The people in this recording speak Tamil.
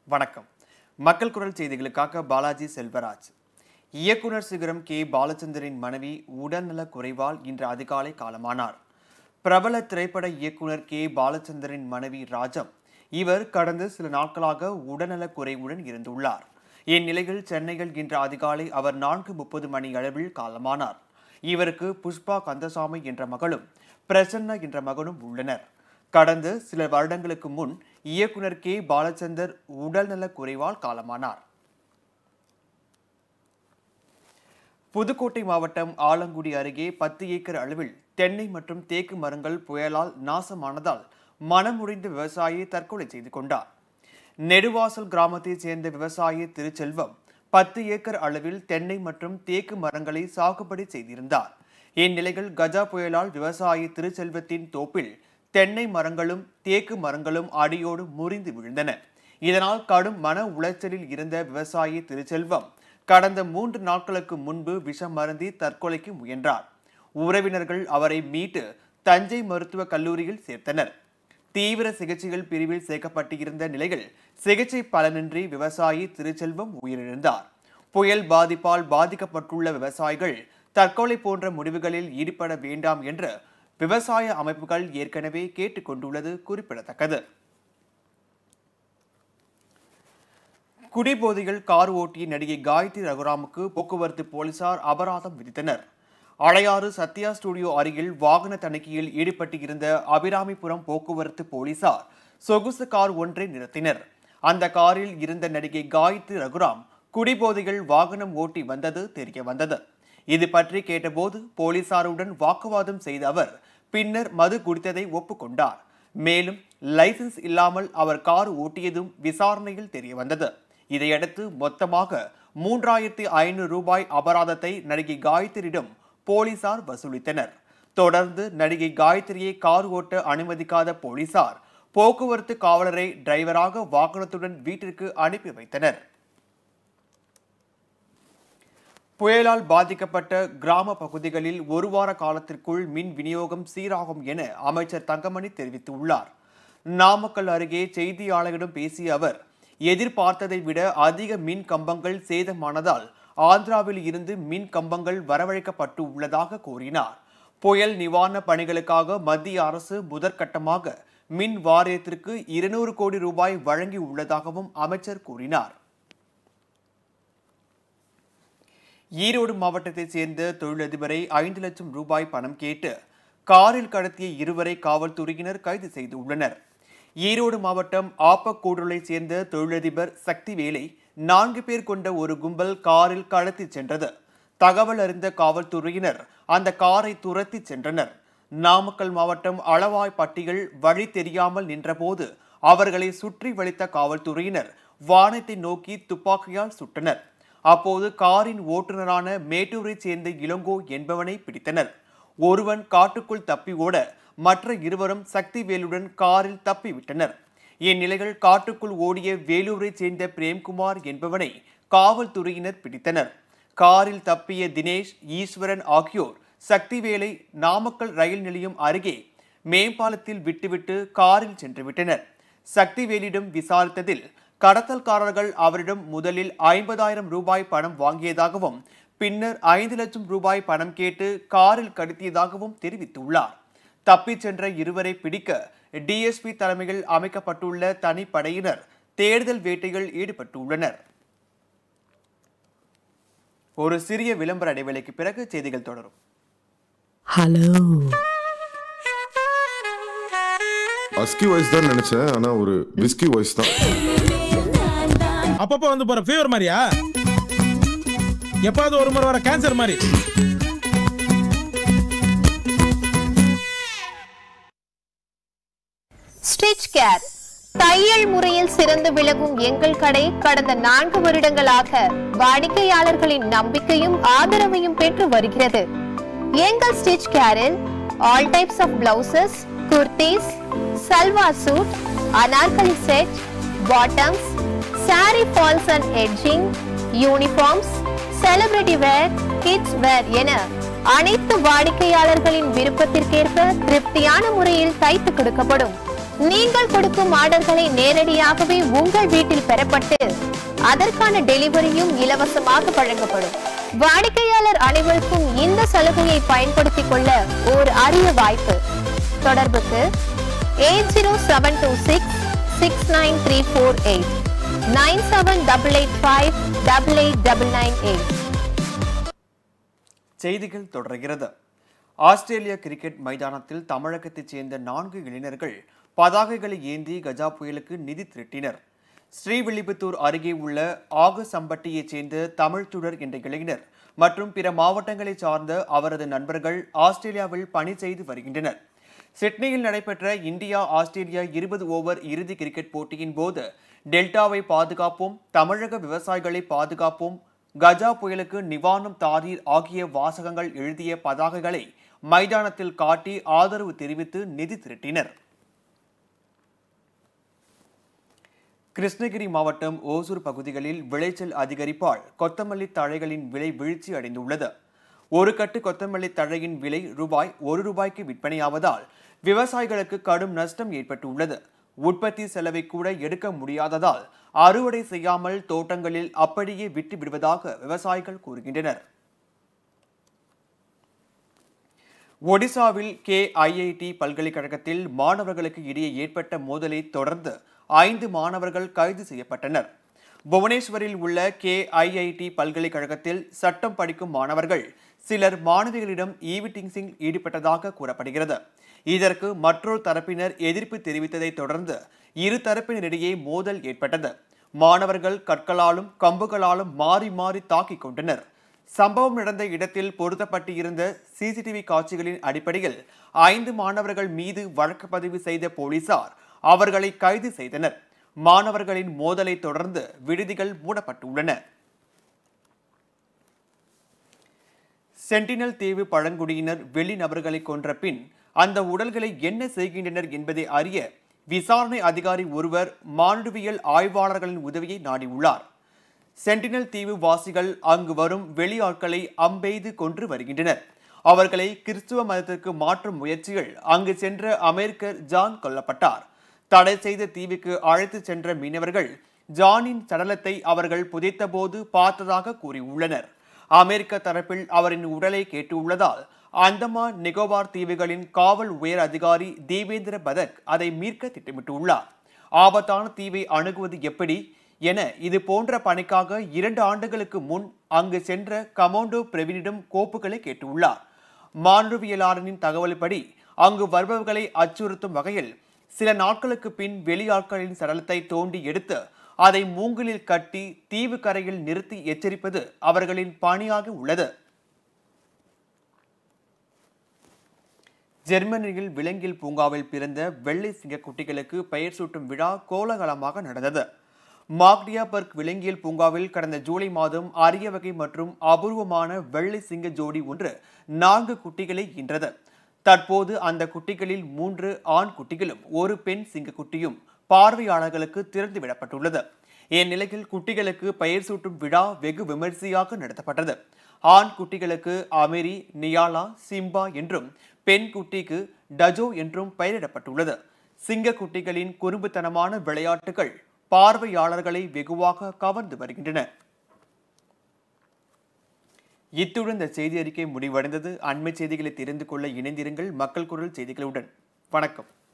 வணக்கம் மக்கள் குரல் செய்திகளுக்காக பாலாஜி செல்வராஜ் இயக்குனர் சிகரம் கே பாலச்சந்தரின் மனைவி உடல்நலக் குறைவால் இன்று அதிகாலை காலமானார் பிரபல திரைப்பட இயக்குனர் கே பாலச்சந்தரின் மனைவி ராஜம் இவர் கடந்த சில நாட்களாக உடல்நலக் குறைவுடன் இருந்துள்ளார் இந்நிலையில் சென்னையில் இன்று அதிகாலை அவர் நான்கு முப்பது மணி அளவில் காலமானார் இவருக்கு புஷ்பா கந்தசாமி என்ற மகளும் பிரசன்னா என்ற மகனும் உள்ளனர் கடந்த சில வருடங்களுக்கு முன் இயக்குனர் கே பாலச்சந்தர் உடல்நலக் குறைவால் காலமானார் புதுக்கோட்டை மாவட்டம் ஆலங்குடி அருகே பத்து ஏக்கர் அளவில் தென்னை மற்றும் தேக்கு மரங்கள் புயலால் நாசமானதால் மனமுடைந்த விவசாயி தற்கொலை செய்து கொண்டார் நெடுவாசல் கிராமத்தைச் சேர்ந்த விவசாயி திருச்செல்வம் பத்து ஏக்கர் அளவில் தென்னை மற்றும் தேக்கு மரங்களை சாகுபடி செய்திருந்தார் இந்நிலையில் கஜா புயலால் விவசாயி திருச்செல்வத்தின் தோப்பில் தென்னை மரங்களும் தேக்கு மரங்களும் அடியோடு முறிந்து விழுந்தன இதனால் கடும் மன உளைச்சலில் இருந்த விவசாயி திருச்செல்வம் கடந்த மூன்று நாட்களுக்கு முன்பு விஷம் மருந்தி தற்கொலைக்கு முயன்றார் உறவினர்கள் அவரை மீட்டு தஞ்சை மருத்துவக் கல்லூரியில் சேர்த்தனர் தீவிர சிகிச்சைகள் பிரிவில் சேர்க்கப்பட்டிருந்த நிலையில் சிகிச்சை பலனின்றி விவசாயி திருச்செல்வம் உயிரிழந்தார் புயல் பாதிப்பால் பாதிக்கப்பட்டுள்ள விவசாயிகள் தற்கொலை போன்ற முடிவுகளில் ஈடுபட வேண்டாம் என்று விவசாய அமைப்புகள் ஏற்கனவே கேட்டுக்கொண்டுள்ளது குறிப்பிடத்தக்கது குடிபோதையில் கார் ஓட்டிய நடிகை காயத்ரி ரகுராமுக்கு போக்குவரத்து போலீசார் அபராதம் விதித்தனர் அடையாறு சத்யா ஸ்டுடியோ அருகில் வாகன தணிக்கையில் ஈடுபட்டிருந்த அபிராமிபுரம் போக்குவரத்து போலீசார் சொகுசு கார் ஒன்றை நிறுத்தினர் அந்த காரில் இருந்த நடிகை காயத்ரி ரகுராம் குடிபோதையில் வாகனம் ஓட்டி வந்தது தெரிய வந்தது இது பற்றி கேட்டபோது போலீசாருடன் வாக்குவாதம் செய்த அவர் பின்னர் மது குடித்ததை ஒப்புக்கொண்டார் மேலும் லைசென்ஸ் இல்லாமல் அவர் கார் ஓட்டியதும் விசாரணையில் தெரிய வந்தது இதையடுத்து மொத்தமாக மூன்றாயிரத்தி ஐநூறு ரூபாய் அபராதத்தை நடிகை காயத்ரியிடம் போலீசார் வசூலித்தனர் தொடர்ந்து நடிகை காயத்ரியை கார் ஓட்ட அனுமதிக்காத போலீசார் போக்குவரத்து காவலரை டிரைவராக வாகனத்துடன் வீட்டிற்கு அனுப்பி வைத்தனர் புயலால் பாதிக்கப்பட்ட கிராம பகுதிகளில் ஒரு வார காலத்திற்குள் மின் விநியோகம் சீராகும் என அமைச்சர் தங்கமணி தெரிவித்துள்ளார் நாமக்கல் அருகே செய்தியாளர்களிடம் பேசிய அவர் எதிர்பார்த்ததை விட அதிக மின் கம்பங்கள் சேதமானதால் ஆந்திராவில் இருந்து மின் கம்பங்கள் வரவழைக்கப்பட்டு உள்ளதாக கூறினார் புயல் நிவாரண பணிகளுக்காக மத்திய அரசு முதற்கட்டமாக மின் வாரியத்திற்கு இருநூறு கோடி ரூபாய் வழங்கி உள்ளதாகவும் அமைச்சர் கூறினார் ஈரோடு மாவட்டத்தைச் சேர்ந்த தொழிலதிபரை ஐந்து லட்சம் ரூபாய் பணம் கேட்டு காரில் கடத்திய இருவரை காவல்துறையினர் கைது செய்துள்ளனர் ஈரோடு மாவட்டம் ஆப்பக்கூடலைச் சேர்ந்த தொழிலதிபர் சக்திவேலை நான்கு பேர் கொண்ட ஒரு கும்பல் காரில் கடத்தி சென்றது தகவல் அறிந்த காவல்துறையினர் அந்த காரை துரத்தி சென்றனர் நாமக்கல் மாவட்டம் அளவாய்பட்டியில் வழி தெரியாமல் நின்றபோது அவர்களை சுற்றி வளைத்த காவல்துறையினர் வானத்தை நோக்கி துப்பாக்கியால் சுட்டனர் அப்போது காரின் ஓட்டுநரான மேட்டூரைச் சேர்ந்த இளங்கோ என்பவனை பிடித்தனர் ஒருவன் காட்டுக்குள் தப்பி ஓட மற்ற இருவரும் சக்தி வேலுடன் காரில் தப்பி விட்டனர் இந்நிலையில் காட்டுக்குள் ஓடிய வேலூரைச் சேர்ந்த பிரேம்குமார் என்பவனை காவல்துறையினர் பிடித்தனர் காரில் தப்பிய தினேஷ் ஈஸ்வரன் ஆகியோர் சக்திவேலை நாமக்கல் ரயில் நிலையம் அருகே மேம்பாலத்தில் விட்டுவிட்டு காரில் சென்று விட்டனர் சக்திவேலிடம் விசாரித்ததில் கடத்தல்காரர்கள் அவரிடம் முதலில் ஐம்பதாயிரம் ரூபாய் பணம் வாங்கியதாகவும் பின்னர் ஐந்து லட்சம் ரூபாய் பணம் கேட்டு காரில் கடத்தியதாகவும் தெரிவித்துள்ளார் தப்பிச் சென்ற இருவரை பிடிக்க டிஎஸ்பி தலைமையில் அமைக்கப்பட்டுள்ள தனிப்படையினர் தேடுதல் வேட்டையில் ஈடுபட்டுள்ளனர் ஒரு சிறிய விளம்பர இடைவேளைக்கு பிறகு செய்திகள் தொடரும் ஹலோ அஸ்கி வாய்ஸ் தான் நினைச்சேன் ஆனா ஒரு விஸ்கி வாய்ஸ் தான் அப்பப்போ வந்து போற ஃபீவர் மாதிரியா எப்பாவது ஒரு முறை வர கேன்சர் மாதிரி ஸ்டிச் கேர் தையல் முறையில் சிறந்து விளங்கும் எங்கள் கடை கடந்த நான்கு வருடங்களாக வாடிக்கையாளர்களின் நம்பிக்கையும் ஆதரவையும் பெற்று வருகிறது எங்கள் ஸ்டிச் கேரில் all types of blouses kurtis salwar suit Anarkali set bottoms sari falls and edging uniforms celebrity wear kids wear என அனைத்து வாடிக்கையாளர்களின் விருப்பத்திற்கேற்ப திருப்தியான முறையில் தைத்து கொடுக்கப்படும் நீங்கள் கொடுக்கும் ஆர்டர்களை நேரடியாகவே உங்கள் வீட்டில் பெறப்பட்டு அதற்கான டெலிவரியும் இலவசமாக வழங்கப்படும் வாடிக்கையாளர் அனைவருக்கும் இந்த சலுகையை பயன்படுத்திக் கொள்ள ஒரு அரிய வாய்ப்பு தொடர்புக்கு eight zero seven two six six nine three four eight nine seven double eight five double eight double nine eight செய்திகள் தொடர்கிறது ஆஸ்திரேலிய கிரிக்கெட் மைதானத்தில் தமிழகத்தைச் சேர்ந்த நான்கு இளைஞர்கள் பதாகைகளை ஏந்தி கஜா புயலுக்கு நிதி திரட்டினர் ஸ்ரீவில்லிபுத்தூர் அருகே உள்ள ஆகசம்பட்டியைச் சேர்ந்த தமிழ் துடர் என்ற இளைஞர் மற்றும் பிற மாவட்டங்களைச் சார்ந்த அவரது நண்பர்கள் ஆஸ்திரேலியாவில் பணி செய்து வருகின்றனர் சிட்னியில் நடைபெற்ற இந்தியா ஆஸ்திரேலியா இருபது ஓவர் இறுதி கிரிக்கெட் போட்டியின் போது டெல்டாவை பாதுகாப்போம் தமிழக விவசாயிகளை பாதுகாப்போம் கஜா புயலுக்கு நிவாரணம் தாரீர் ஆகிய வாசகங்கள் எழுதிய பதாகைகளை மைதானத்தில் காட்டி ஆதரவு தெரிவித்து நிதி திரட்டினர் கிருஷ்ணகிரி மாவட்டம் ஓசூர் பகுதிகளில் விளைச்சல் அதிகரிப்பால் கொத்தமல்லி தழைகளின் விலை வீழ்ச்சி அடைந்துள்ளது ஒரு கட்டு கொத்தமல்லி தழையின் விலை ரூபாய் ஒரு ரூபாய்க்கு விற்பனையாவதால் விவசாயிகளுக்கு கடும் நஷ்டம் ஏற்பட்டுள்ளது உற்பத்தி செலவை கூட எடுக்க முடியாததால் அறுவடை செய்யாமல் தோட்டங்களில் அப்படியே விட்டு விடுவதாக விவசாயிகள் கூறுகின்றனர் ஒடிசாவில் கே ஐஐடி பல்கலைக்கழகத்தில் மாணவர்களுக்கு இடையே ஏற்பட்ட மோதலை தொடர்ந்து ஐந்து மாணவர்கள் கைது செய்யப்பட்டனர் புவனேஸ்வரில் உள்ள கே ஐஐடி பல்கலைக்கழகத்தில் சட்டம் படிக்கும் மாணவர்கள் சிலர் மாணவிகளிடம் ஈவிட்டிங்ஸில் ஈடுபட்டதாக கூறப்படுகிறது இதற்கு மற்றொரு தரப்பினர் எதிர்ப்பு தெரிவித்ததை தொடர்ந்து இரு தரப்பினரிடையே மோதல் ஏற்பட்டது மாணவர்கள் கற்களாலும் கம்புகளாலும் மாறி மாறி தாக்கிக் கொண்டனர் சம்பவம் நடந்த இடத்தில் பொருத்தப்பட்டு இருந்த சிசிடிவி காட்சிகளின் அடிப்படையில் ஐந்து மாணவர்கள் மீது வழக்கு பதிவு செய்த போலீசார் அவர்களை கைது செய்தனர் மாணவர்களின் மோதலை தொடர்ந்து விடுதிகள் மூடப்பட்டுள்ளன சென்டினல் தீவு பழங்குடியினர் வெளிநபர்களை கொன்ற பின் அந்த உடல்களை என்ன செய்கின்றனர் என்பதை அறிய விசாரணை அதிகாரி ஒருவர் மானுடவியல் ஆய்வாளர்களின் உதவியை நாடியுள்ளார் சென்டினல் தீவு வாசிகள் அங்கு வரும் வெளியாட்களை அம்பெய்து கொன்று வருகின்றனர் அவர்களை கிறிஸ்துவ மதத்திற்கு மாற்றும் முயற்சிகள் அங்கு சென்ற அமெரிக்கர் ஜான் கொல்லப்பட்டார் தடை செய்த தீவுக்கு அழைத்து சென்ற மீனவர்கள் ஜானின் சடலத்தை அவர்கள் புதைத்தபோது பார்த்ததாக கூறியுள்ளனர் அமெரிக்க தரப்பில் அவரின் உடலை கேட்டுள்ளதால் அந்தமான் நிக்கோபார் தீவுகளின் காவல் உயர் அதிகாரி தேவேந்திர பதக் அதை மீட்க திட்டமிட்டுள்ளார் ஆபத்தான தீவை அணுகுவது எப்படி என இது போன்ற பணிக்காக இரண்டு ஆண்டுகளுக்கு முன் அங்கு சென்ற கமாண்டோ பிரவீனிடம் கோப்புகளை கேட்டுள்ளார் மானுடவியலாளரின் தகவல்படி அங்கு வருபவர்களை அச்சுறுத்தும் வகையில் சில நாட்களுக்கு பின் வெளியாட்களின் சடலத்தை தோண்டி எடுத்து அதை மூங்கிலில் கட்டி தீவு கரையில் நிறுத்தி எச்சரிப்பது அவர்களின் பணியாக உள்ளது ஜெர்மனியில் விலங்கியல் பூங்காவில் பிறந்த வெள்ளை சிங்க குட்டிகளுக்கு பெயர் சூட்டும் விழா கோலாகலமாக நடந்தது மாக்டியாபர்க் விலங்கியல் பூங்காவில் கடந்த ஜூலை மாதம் அரிய வகை மற்றும் அபூர்வமான வெள்ளை சிங்க ஜோடி ஒன்று நான்கு குட்டிகளை ஈன்றது தற்போது அந்த குட்டிகளில் மூன்று ஆண் குட்டிகளும் ஒரு பெண் சிங்கக்குட்டியும் பார்வையாளர்களுக்கு திறந்து விடப்பட்டுள்ளது இந்நிலையில் குட்டிகளுக்கு பெயர் சூட்டும் விழா வெகு விமரிசையாக நடத்தப்பட்டது ஆண் குட்டிகளுக்கு அமெரி நியாலா சிம்பா என்றும் பெண் குட்டிக்கு டஜோ என்றும் பெயரிடப்பட்டுள்ளது சிங்க குட்டிகளின் குறும்புத்தனமான விளையாட்டுகள் பார்வையாளர்களை வெகுவாக கவர்ந்து வருகின்றன இத்துடன் இந்த செய்தி அறிக்கை முடிவடைந்தது அண்மை செய்திகளை தெரிந்து கொள்ள இணைந்திருங்கள் மக்கள் குரல் செய்திகளுடன் வணக்கம்